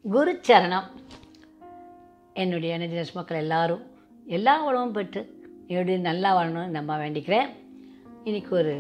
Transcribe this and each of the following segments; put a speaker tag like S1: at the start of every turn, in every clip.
S1: குரு சரணம் என்னுடைய எனர்ஜினஸ் மக்கள் எல்லாரும் எல்லா உணவும் பெற்று எப்படி நல்லா வாழணும்னு நம்ம வேண்டிக்கிறேன் இன்றைக்கி ஒரு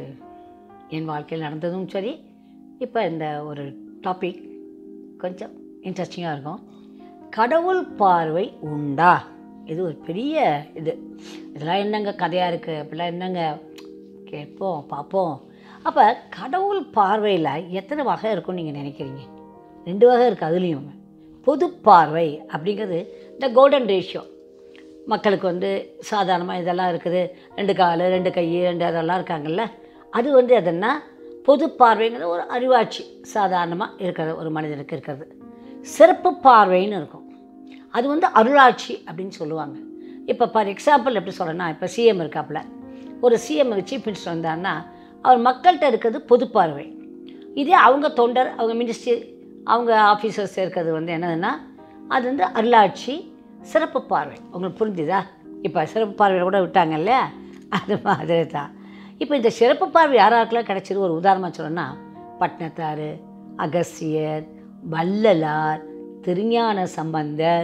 S1: என் வாழ்க்கையில் நடந்ததும் சரி இப்போ இந்த ஒரு டாபிக் கொஞ்சம் இன்ட்ரெஸ்டிங்காக இருக்கும் கடவுள் பார்வை உண்டா இது ஒரு பெரிய இது இதெல்லாம் என்னங்க கதையாக இருக்குது அப்படிலாம் என்னங்க கேட்போம் பார்ப்போம் அப்போ கடவுள் பார்வையில் எத்தனை வகை இருக்கும்னு நீங்கள் நினைக்கிறீங்க ரெண்டு வகை இருக்குது அதுலேயும் பொது பார்வை அப்படிங்கிறது இந்த கோல்டன் ரேஷியோ மக்களுக்கு வந்து சாதாரணமாக இதெல்லாம் இருக்குது ரெண்டு கால் ரெண்டு கை ரெண்டு அதெல்லாம் இருக்காங்கல்ல அது வந்து எதுன்னா பொது பார்வைங்கிறது ஒரு அறிவாட்சி சாதாரணமாக இருக்கிறது ஒரு மனிதனுக்கு இருக்கிறது சிறப்பு பார்வைன்னு இருக்கும் அது வந்து அருளாட்சி அப்படின்னு சொல்லுவாங்க இப்போ ஃபார் எக்ஸாம்பிள் எப்படி சொல்லணும்னா இப்போ சிஎம் இருக்காப்புல ஒரு சிஎம் சீஃப் மினிஸ்டர் வந்தாருன்னா அவர் மக்கள்கிட்ட இருக்கிறது பொது பார்வை இதே அவங்க தொண்டர் அவங்க மினிஸ்ட்ரி அவங்க ஆஃபீஸர்ஸ் இருக்கிறது வந்து என்னதுன்னா அது வந்து அருளாட்சி சிறப்பு பார்வை உங்களுக்கு புரிஞ்சுதா இப்போ சிறப்பு பார்வையில் கூட விட்டாங்க இல்லையா அது மாதிரி தான் இப்போ இந்த சிறப்பு பார்வை யாராருக்கெல்லாம் கிடைச்சது ஒரு உதாரணமாக சொல்லணும்னா பட்னத்தார் அகஸ்தியர் வள்ளலார் திருஞான சம்பந்தர்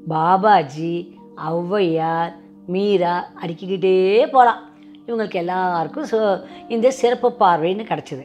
S1: பாபாஜி ஔவையார் மீரா அடுக்கிக்கிட்டே போகலாம் இவங்களுக்கு எல்லாருக்கும் ஸோ இந்த சிறப்பு பார்வைன்னு கிடச்சிது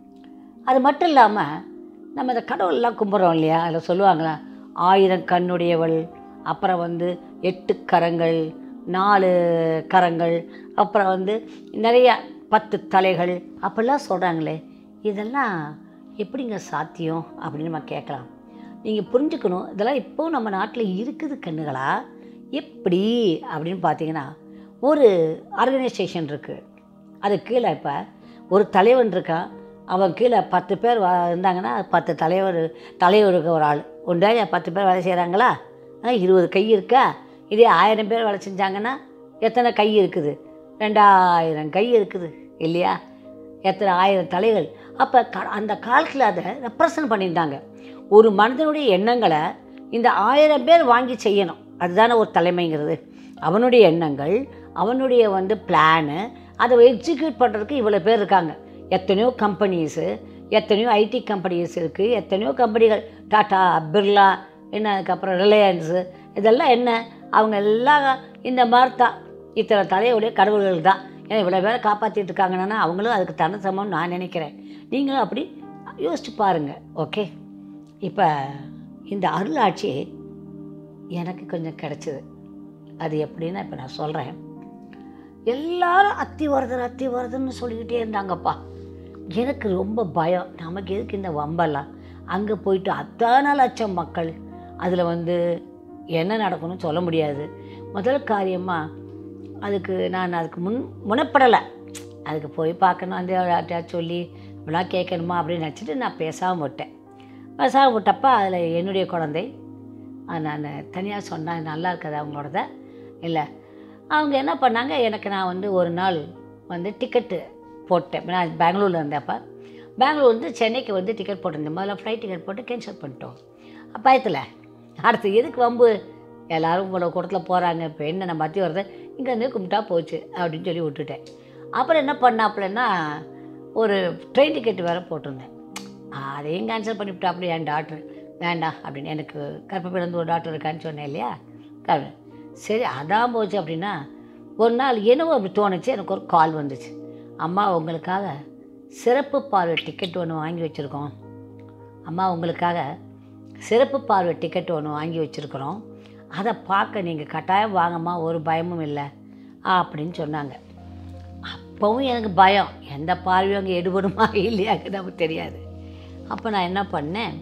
S1: அது மட்டும் இல்லாமல் நம்ம இந்த கடவுள்லாம் கும்பிட்றோம் இல்லையா அதில் சொல்லுவாங்களா ஆயிரம் கண்ணுடையவள் அப்புறம் வந்து எட்டு கரங்கள் நாலு கரங்கள் அப்புறம் வந்து நிறைய பத்து தலைகள் அப்படிலாம் சொல்கிறாங்களே இதெல்லாம் எப்படிங்க சாத்தியம் அப்படின்னு நம்ம கேட்கலாம் நீங்கள் புரிஞ்சுக்கணும் இதெல்லாம் இப்போ நம்ம நாட்டில் இருக்குது கண்ணுகளா எப்படி அப்படின்னு பார்த்தீங்கன்னா ஒரு ஆர்கனைசேஷன் இருக்குது அது கீழே இப்போ ஒரு தலைவன் இருக்கான் அவன் கீழே பத்து பேர் வ இருந்தாங்கன்னா பத்து தலைவர் தலைவருக்கு ஒரு ஆள் ஒன்றா பத்து பேர் வேலை செய்கிறாங்களா இருபது கை இருக்கா இதே ஆயிரம் பேர் வேலை செஞ்சாங்கன்னா எத்தனை கை இருக்குது ரெண்டாயிரம் கை இருக்குது இல்லையா எத்தனை ஆயிரம் தலைகள் அப்போ க அந்த காலத்தில் அதை ரெப்ரசன்ட் பண்ணியிருந்தாங்க ஒரு மனிதனுடைய எண்ணங்களை இந்த ஆயிரம் பேர் வாங்கி செய்யணும் அதுதானே ஒரு தலைமைங்கிறது அவனுடைய எண்ணங்கள் அவனுடைய வந்து பிளானு அதை எக்ஸிக்யூட் பண்ணுறதுக்கு இவ்வளோ பேர் இருக்காங்க எத்தனையோ கம்பெனிஸு எத்தனையோ ஐடி கம்பெனிஸ் இருக்குது எத்தனையோ கம்பெனிகள் டாட்டா பிர்லா என்ன அதுக்கப்புறம் ரிலையன்ஸு இதெல்லாம் என்ன அவங்க எல்லாம் இந்த மாதிரி தான் இத்தனை தலையுடைய கடவுள்கள் தான் ஏன்னா இவ்வளோ பேரை காப்பாற்றிட்டு இருக்காங்கன்னா அவங்களும் அதுக்கு தன சமம்னு நான் நினைக்கிறேன் நீங்களும் அப்படி யோசிச்சு பாருங்கள் ஓகே இப்போ இந்த அருளாட்சி எனக்கு கொஞ்சம் கிடச்சிது அது எப்படின்னா இப்போ நான் சொல்கிறேன் எல்லாரும் அத்தி வருதர் அத்தி வருதுன்னு சொல்லிக்கிட்டே இருந்தாங்கப்பா எனக்கு ரொம்ப பயம் நமக்கு எதுக்கு இந்த வம்பெல்லாம் அங்கே போயிட்டு அத்தனை லட்சம் மக்கள் அதில் வந்து என்ன நடக்கணும்னு சொல்ல முடியாது முதல் காரியமாக அதுக்கு நான் அதுக்கு முன் முனப்படலை அதுக்கு போய் பார்க்கணும் அந்த யார்கிட்டயா சொல்லி இப்படிலாம் கேட்கணுமா அப்படின்னு நினச்சிட்டு நான் பேசாமல் விட்டேன் பேசாமல் விட்டப்ப அதில் என்னுடைய குழந்தை அது நான் தனியாக சொன்னேன் நல்லா இருக்குது அவங்களோடத இல்லை அவங்க என்ன பண்ணாங்க எனக்கு நான் வந்து ஒரு நாள் வந்து டிக்கெட்டு போட்டேன் நான் பெங்களூரில் இருந்தேன் அப்போ பெங்களூர் வந்து சென்னைக்கு வந்து டிக்கெட் போட்டிருந்தேன் முதல்ல ஃப்ளைட் டிக்கெட் போட்டு கேன்சல் பண்ணிட்டோம் பயத்தில் அடுத்து எதுக்கு வம்பு எல்லோரும் உங்களோட கூட்டத்தில் போகிறாங்க இப்போ என்ன நம்ம பற்றி வருது இங்கேருந்து கும்பிட்டா போச்சு அப்படின்னு சொல்லி விட்டுட்டேன் அப்புறம் என்ன பண்ணாப்புலன்னா ஒரு ட்ரெயின் டிக்கெட் வேறு போட்டிருந்தேன் அதையும் கேன்சல் பண்ணிவிட்டா அப்படி என் டாக்டர் வேண்டாம் அப்படின்னு எனக்கு கற்பப்பிலேருந்து ஒரு டாக்டர் இருக்கான்னு சொன்னேன் இல்லையா கரு சரி அதான் போச்சு அப்படின்னா ஒரு நாள் என்னவோ அப்படி தோணுச்சு எனக்கு ஒரு கால் வந்துச்சு அம்மா உங்களுக்காக சிறப்பு பார்வை டிக்கெட் ஒன்று வாங்கி வச்சுருக்கோம் அம்மா உங்களுக்காக சிறப்பு பார்வை டிக்கெட் ஒன்று வாங்கி வச்சுருக்குறோம் அதை பார்க்க நீங்கள் கட்டாயம் வாங்கம்மா ஒரு பயமும் இல்லை அப்படின்னு சொன்னாங்க அப்போவும் எனக்கு பயம் எந்த பார்வையும் அங்கே எடுபடுமா இல்லையாங்க நமக்கு தெரியாது அப்போ நான் என்ன பண்ணேன்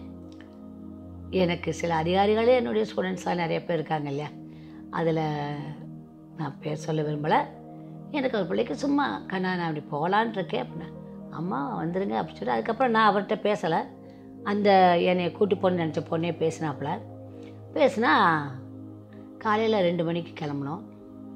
S1: எனக்கு சில அதிகாரிகளே என்னுடைய ஸ்டூடெண்ட்ஸாக நிறைய பேர் இருக்காங்க இல்லையா அதில் நான் பேர் சொல்ல விரும்பலை எனக்கு ஒரு பிள்ளைக்கு சும்மா கண்ணா நான் அப்படி போகலான் இருக்கேன் அப்படின்னா அம்மா வந்துடுங்க அப்படி சொல்லி அதுக்கப்புறம் நான் அவர்கிட்ட பேசலை அந்த என்னை கூட்டி போன்னு நினச்ச பொண்ணே பேசினாப்புல பேசினா காலையில் ரெண்டு மணிக்கு கிளம்புனோம்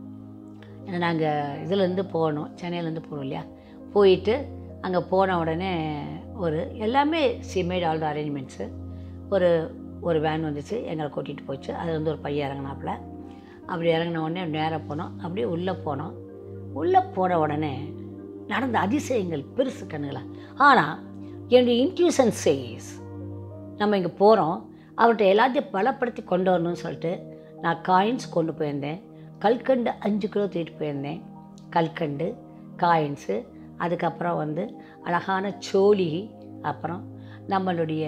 S1: ஏன்னா நாங்கள் இதுலேருந்து போகணும் சென்னையிலேருந்து போகணும் இல்லையா போயிட்டு அங்கே போன உடனே ஒரு எல்லாமே சி மேட் ஆல் த அரேஞ்ச்மெண்ட்ஸு ஒரு ஒரு வேன் வந்துச்சு எங்களை கூட்டிகிட்டு போச்சு அது வந்து ஒரு பையன் இறங்கினாப்புல அப்படி இறங்கின உடனே நேராக போனோம் அப்படியே உள்ளே போனோம் உள்ளே போன உடனே நடந்த அதிசயங்கள் பெருசு கண்ணுகளா ஆனால் என்னுடைய இன்ட்யூஷன் சேஸ் நம்ம இங்கே போகிறோம் அவர்கிட்ட எல்லாத்தையும் பலப்படுத்தி கொண்டு வரணும்னு சொல்லிட்டு நான் காயின்ஸ் கொண்டு போயிருந்தேன் கல்கண்டு அஞ்சு கிலோ தூக்கிட்டு போயிருந்தேன் கல்கண்டு காயின்ஸு அதுக்கப்புறம் வந்து அழகான சோழி அப்புறம் நம்மளுடைய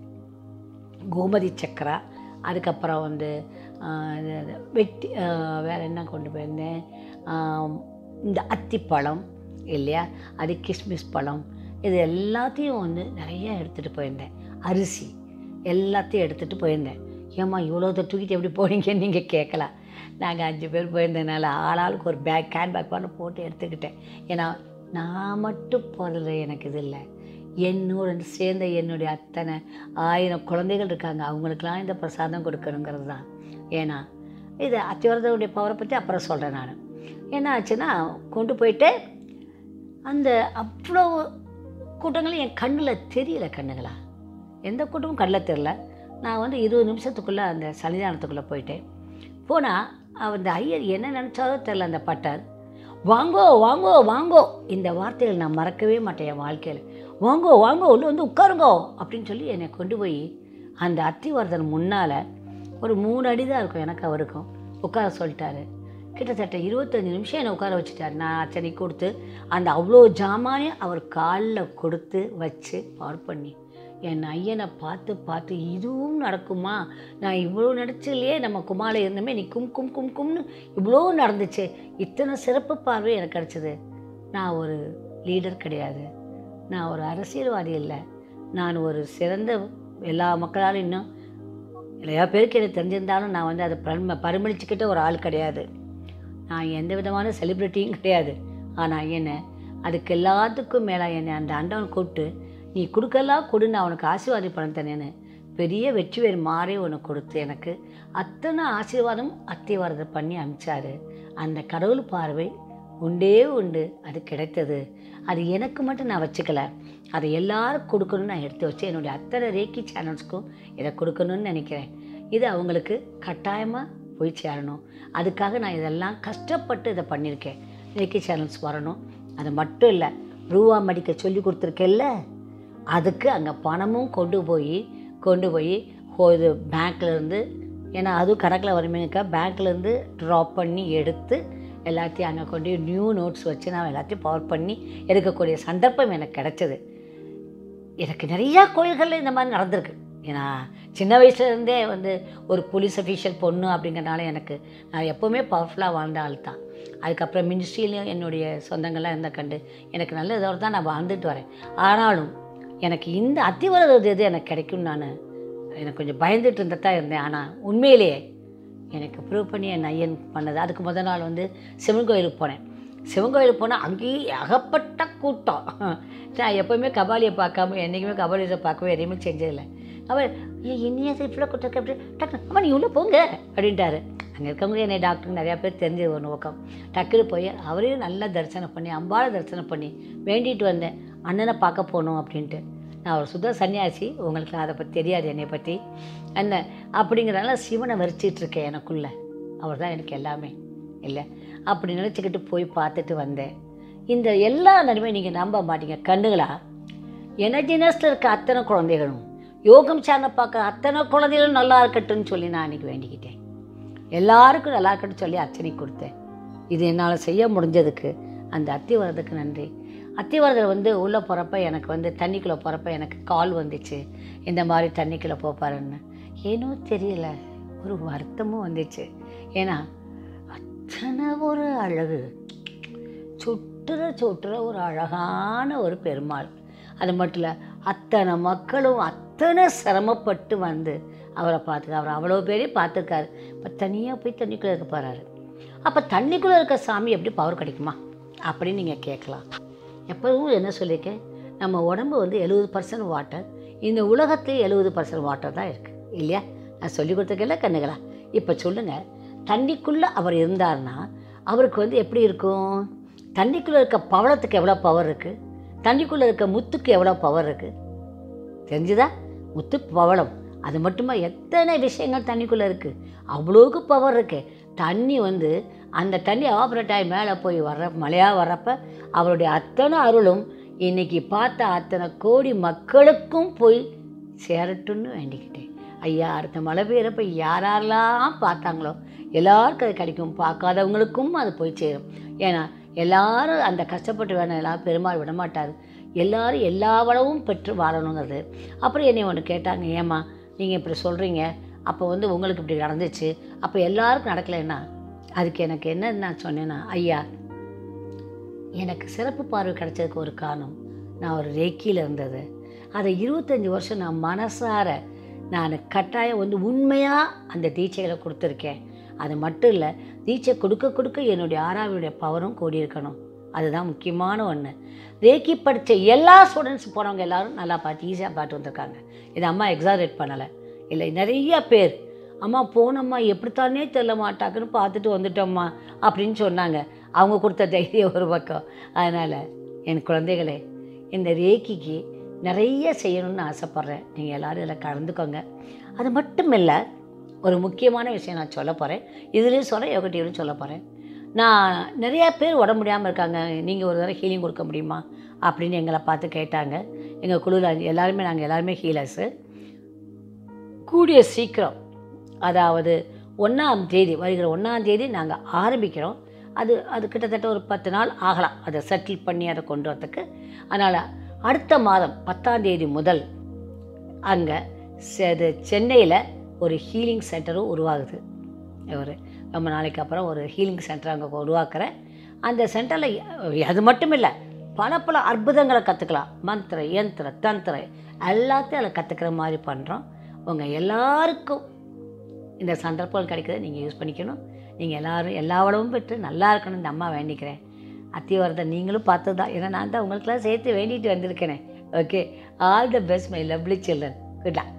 S1: கோமதி சக்கரா அதுக்கப்புறம் வந்து ஆஹ், இது- இது வெட்டி ஆஹ், வேற என்ன கொண்டு போயிருந்தேன் ஆம், இந்த அத்திப்பழம் இல்லையா அது கிஸ்மிஸ் பழம் இது எல்லாத்தையும் வந்து நிறைய எடுத்துகிட்டு போயிருந்தேன் அரிசி எல்லாத்தையும் எடுத்துகிட்டு போயிருந்தேன் ஏம்மா இவ்வளோ தூக்கிட்டு எப்படி போனீங்கன்னு நீங்கள் கேட்கலாம் நாங்கள் அஞ்சு பேர் போயிருந்ததுனால ஆளாளுக்கு ஒரு பேக் கேன் பேக் பண்ண போட்டு எடுத்துக்கிட்டேன் ஏன்னா நான் மட்டும் போகிறது எனக்கு இது இல்லை என்னோட சேர்ந்த என்னுடைய அத்தனை ஆயிரம் குழந்தைகள் இருக்காங்க அவங்களுக்கெல்லாம் இந்த பிரசாதம் கொடுக்கணுங்கிறது தான் ஏன்னா இது அத்திவரதனுடைய பவரை பற்றி அப்புறம் சொல்கிறேன் நான் என்ன ஆச்சுன்னா கொண்டு போயிட்டு அந்த அவ்வளோ கூட்டங்களும் என் கண்ணில் தெரியல கண்ணுங்களா எந்த கூட்டமும் கண்ணில் தெரியல நான் வந்து இருபது நிமிஷத்துக்குள்ளே அந்த சன்னிதானத்துக்குள்ளே போயிட்டேன் போனால் அந்த ஐயர் என்ன நினச்சாரோ தெரில அந்த பட்டார் வாங்கோ வாங்கோ வாங்கோ இந்த வார்த்தைகள் நான் மறக்கவே மாட்டேன் என் வாழ்க்கையில் வாங்கோ வாங்கோ உள்ள வந்து உட்காருங்கோ அப்படின்னு சொல்லி என்னை கொண்டு போய் அந்த அத்திவர்தன் முன்னால் ஒரு மூணு அடி தான் இருக்கும் எனக்கு அவருக்கும் உட்கார சொல்லிட்டாரு கிட்டத்தட்ட இருபத்தஞ்சி நிமிஷம் என்னை உட்கார வச்சுட்டாரு நான் அச்சனை கொடுத்து அந்த அவ்வளோ ஜாமானையும் அவர் காலில் கொடுத்து வச்சு பவர் பண்ணி என் ஐயனை பார்த்து பார்த்து இதுவும் நடக்குமா நான் இவ்வளோ நடிச்சிலேயே நம்ம குமால இருந்தோமே நீ கும் கும் கும் கும்னு இவ்வளோ நடந்துச்சு இத்தனை சிறப்பு பார்வை எனக்கு கிடச்சிது நான் ஒரு லீடர் கிடையாது நான் ஒரு அரசியல்வாதி இல்லை நான் ஒரு சிறந்த எல்லா மக்களாலும் இன்னும் நிறையா பேருக்கு எனக்கு தெரிஞ்சிருந்தாலும் நான் வந்து அதை பரிம பரிமளிச்சுக்கிட்ட ஒரு ஆள் கிடையாது நான் எந்த விதமான செலிப்ரிட்டியும் கிடையாது ஆனால் என்ன அதுக்கு எல்லாத்துக்கும் மேலே என்னை அந்த அண்டவன் கூப்பிட்டு நீ கொடுக்கலாம் கொடு நான் உனக்கு ஆசீர்வாதம் பண்ண தரேன்னு பெரிய வெற்றி வேறு மாறே உனக்கு கொடுத்து எனக்கு அத்தனை ஆசீர்வாதம் அத்திவாரத்தை பண்ணி அனுப்பிச்சாரு அந்த கடவுள் பார்வை உண்டே உண்டு அது கிடைத்தது அது எனக்கு மட்டும் நான் வச்சுக்கல அதை எல்லாரும் கொடுக்கணும்னு நான் எடுத்து வச்சு என்னுடைய அத்தனை ரேக்கி சேனல்ஸ்க்கும் இதை கொடுக்கணும்னு நினைக்கிறேன் இது அவங்களுக்கு கட்டாயமாக போய் சேரணும் அதுக்காக நான் இதெல்லாம் கஷ்டப்பட்டு இதை பண்ணியிருக்கேன் ரேக்கி சேனல்ஸ் வரணும் அது மட்டும் இல்லை ரூபா மடிக்க சொல்லி கொடுத்துருக்கேல்ல அதுக்கு அங்கே பணமும் கொண்டு போய் கொண்டு போய் ஹோ- இது பேங்க்லேருந்து ஏன்னா அதுவும் கணக்கில் வருமேக்கா பேங்க்லேருந்து ட்ராப் பண்ணி எடுத்து எல்லாத்தையும் அங்கே கொண்டு போய் நியூ நோட்ஸ் வச்சு நான் எல்லாத்தையும் பவர் பண்ணி எடுக்கக்கூடிய சந்தர்ப்பம் எனக்கு கிடைச்சது எனக்கு நிறையா கோயில்களில் இந்த மாதிரி நடந்திருக்கு ஏன்னா சின்ன வயசுலேருந்தே வந்து ஒரு போலீஸ் அஃபீஷியல் பொண்ணு அப்படிங்கிறனால எனக்கு நான் எப்போவுமே பவர்ஃபுல்லாக வாழ்ந்த ஆள் தான் அதுக்கப்புறம் மினிஸ்ட்ரியிலையும் என்னுடைய சொந்தங்கள்லாம் இருந்த கண்டு எனக்கு நல்ல இதோடு தான் நான் வாழ்ந்துட்டு வரேன் ஆனாலும் எனக்கு இந்த அத்திவரது இது எனக்கு கிடைக்கும் நான் எனக்கு கொஞ்சம் பயந்துட்டு இருந்ததா இருந்தேன் ஆனால் உண்மையிலேயே எனக்கு ப்ரூவ் பண்ணி என் ஐயன் பண்ணது அதுக்கு முதல் நாள் வந்து சிவன் கோயிலுக்கு போனேன் சிவன் கோயிலுக்கு போனால் அங்கேயே ஏகப்பட்ட கூட்டம் நான் எப்போவுமே கபாலியை பார்க்காம என்றைக்குமே கபாலியை பார்க்கவே எதையுமே செஞ்சதில்லை அவர் ஏன் இன்னியே இவ்வளோ கூட்டம் அப்படி டக்கு அம்மா நீ உள்ளே போங்க அப்படின்ட்டாரு அங்கே இருக்கவங்க என்னை டாக்டர் நிறையா பேர் தெரிஞ்ச ஒரு நோக்கம் டக்குனு போய் அவரையும் நல்லா தரிசனம் பண்ணி அம்பாவை தரிசனம் பண்ணி வேண்டிட்டு வந்தேன் அண்ணனை பார்க்க போகணும் அப்படின்ட்டு நான் ஒரு சுத்த சன்னியாசி உங்களுக்கு அதை பற்றி தெரியாது என்னை பற்றி என்ன அப்படிங்கிறனால சிவனை வரிச்சிட்டு இருக்கேன் எனக்குள்ள அவர் தான் எனக்கு எல்லாமே இல்லை அப்படி நினச்சிக்கிட்டு போய் பார்த்துட்டு வந்தேன் இந்த எல்லா நன்மையும் நீங்கள் நம்ப மாட்டீங்க கண்ணுகளா எனர்ஜினஸில் இருக்க அத்தனை குழந்தைகளும் யோகம் சேனல் பார்க்குற அத்தனை குழந்தைகளும் நல்லா இருக்கட்டும்னு சொல்லி நான் அன்றைக்கி வேண்டிக்கிட்டேன் எல்லாருக்கும் நல்லா இருக்கட்டும் சொல்லி அர்ச்சனை கொடுத்தேன் இது என்னால் செய்ய முடிஞ்சதுக்கு அந்த அத்திவரதுக்கு நன்றி அத்திவரதர் வந்து உள்ளே போகிறப்ப எனக்கு வந்து தண்ணிக்குள்ளே போகிறப்ப எனக்கு கால் வந்துச்சு இந்த மாதிரி தண்ணிக்குள்ளே போப்பாருன்னு ஏனோ தெரியல ஒரு வருத்தமும் வந்துச்சு ஏன்னா அத்தனை ஒரு அழகு சுட்டுற சுட்டுற ஒரு அழகான ஒரு பெருமாள் அது மட்டும் இல்லை அத்தனை மக்களும் அத்தனை சிரமப்பட்டு வந்து அவரை பார்த்துக்க அவர் அவ்வளோ பேரையும் பார்த்துருக்காரு இப்போ தனியாக போய் தண்ணிக்குள்ளே இருக்க போகிறாரு அப்போ தண்ணிக்குள்ளே இருக்க சாமி எப்படி பவர் கிடைக்குமா அப்படின்னு நீங்கள் கேட்கலாம் எப்பவும் என்ன சொல்லியிருக்கேன் நம்ம உடம்பு வந்து எழுபது பர்சன்ட் வாட்டர் இந்த உலகத்துலேயே எழுபது பர்சன்ட் வாட்டர் தான் இருக்குது இல்லையா நான் சொல்லி கொடுத்துருக்கேன்ல கண்ணுகளா இப்போ சொல்லுங்கள் தண்ணிக்குள்ளே அவர் இருந்தார்னா அவருக்கு வந்து எப்படி இருக்கும் தண்ணிக்குள்ளே இருக்க பவளத்துக்கு எவ்வளோ பவர் இருக்குது தண்ணிக்குள்ளே இருக்க முத்துக்கு எவ்வளோ பவர் இருக்குது தெரிஞ்சுதா முத்து பவளம் அது மட்டுமா எத்தனை விஷயங்கள் தண்ணிக்குள்ளே இருக்குது அவ்வளோக்கு பவர் இருக்கு தண்ணி வந்து அந்த தண்ணி ஆப்ரேட் ஆகி மேலே போய் வர்ற மழையாக வர்றப்ப அவருடைய அத்தனை அருளும் இன்னைக்கு பார்த்த அத்தனை கோடி மக்களுக்கும் போய் சேரட்டும்னு வேண்டிக்கிட்டேன் ஐயா அடுத்த மழை பெய்யறப்ப யாரெல்லாம் பார்த்தாங்களோ எல்லாருக்கும் அது கிடைக்கும் பார்க்காதவங்களுக்கும் அது போய் சேரும் ஏன்னா எல்லாரும் அந்த கஷ்டப்பட்டு வேணும் எல்லாம் பெருமாள் விட மாட்டார் எல்லாரும் எல்லா வளமும் பெற்று வாழணுங்கிறது அப்புறம் என்னை ஒன்று கேட்டாங்க ஏம்மா நீங்கள் இப்படி சொல்கிறீங்க அப்போ வந்து உங்களுக்கு இப்படி நடந்துச்சு அப்போ எல்லாருக்கும் நடக்கலைன்னா அதுக்கு எனக்கு என்ன நான் சொன்னேன்னா ஐயா எனக்கு சிறப்பு பார்வை கிடைச்சதுக்கு ஒரு காரணம் நான் ஒரு ரேக்கியில் இருந்தது அதை இருபத்தஞ்சி வருஷம் நான் மனசார நான் கட்டாயம் வந்து உண்மையாக அந்த தீட்சைகளை கொடுத்துருக்கேன் அது மட்டும் இல்லை தீட்சை கொடுக்க கொடுக்க என்னுடைய ஆறாவியுடைய பவரும் கூடி இருக்கணும் அதுதான் முக்கியமான ஒன்று ரேக்கி படித்த எல்லா ஸ்டூடெண்ட்ஸ் போனவங்க எல்லாரும் நல்லா பார்த்து ஈஸியாக பார்த்து வந்திருக்காங்க இதை அம்மா எக்ஸாரேட் பண்ணலை இல்லை நிறைய பேர் அம்மா போனம்மா எப்படித்தானே தெரியல மாட்டாக்குன்னு பார்த்துட்டு வந்துட்டோம்மா அப்படின்னு சொன்னாங்க அவங்க கொடுத்த தைரியம் ஒரு பக்கம் அதனால் என் குழந்தைகளே இந்த ரேக்கிக்கு நிறைய செய்யணும்னு ஆசைப்பட்றேன் நீங்கள் எல்லோரும் இதில் கலந்துக்கோங்க அது மட்டும் இல்லை ஒரு முக்கியமான விஷயம் நான் சொல்ல போகிறேன் இதுலேயும் சொல்கிறேன் யோகா டிவிலையும் சொல்ல போகிறேன் நான் நிறையா பேர் உடம்பு முடியாமல் இருக்காங்க நீங்கள் ஒரு தடவை ஹீலிங் கொடுக்க முடியுமா அப்படின்னு எங்களை பார்த்து கேட்டாங்க எங்கள் குழுவில் எல்லாருமே நாங்கள் எல்லாருமே ஹீலர்ஸு கூடிய சீக்கிரம் அதாவது ஒன்றாம் தேதி வருகிற ஒன்றாம் தேதி நாங்கள் ஆரம்பிக்கிறோம் அது அது கிட்டத்தட்ட ஒரு பத்து நாள் ஆகலாம் அதை செட்டில் பண்ணி அதை கொண்டு வரத்துக்கு அதனால் அடுத்த மாதம் பத்தாம் தேதி முதல் அங்கே இது சென்னையில் ஒரு ஹீலிங் சென்டரும் உருவாகுது ஒரு ரொம்ப நாளைக்கு அப்புறம் ஒரு ஹீலிங் சென்டர் அங்கே உருவாக்குறேன் அந்த சென்டரில் அது மட்டும் இல்லை பல பல அற்புதங்களை கற்றுக்கலாம் மந்திர யந்திர தந்திர எல்லாத்தையும் அதில் கற்றுக்கிற மாதிரி பண்ணுறோம் உங்கள் எல்லாருக்கும் இந்த சந்தர்ப்பங்கள் கிடைக்கிறத நீங்கள் யூஸ் பண்ணிக்கணும் நீங்கள் எல்லோரும் எல்லா வளமும் பெற்று நல்லா இருக்கணும்னு இந்த அம்மா வேண்டிக்கிறேன் அத்தியவரத்தை நீங்களும் பார்த்தது தான் ஏன்னா நான் தான் உங்களுக்கெல்லாம் சேர்த்து வேண்டிட்டு வந்திருக்கேனே okay all the best my lovely children good luck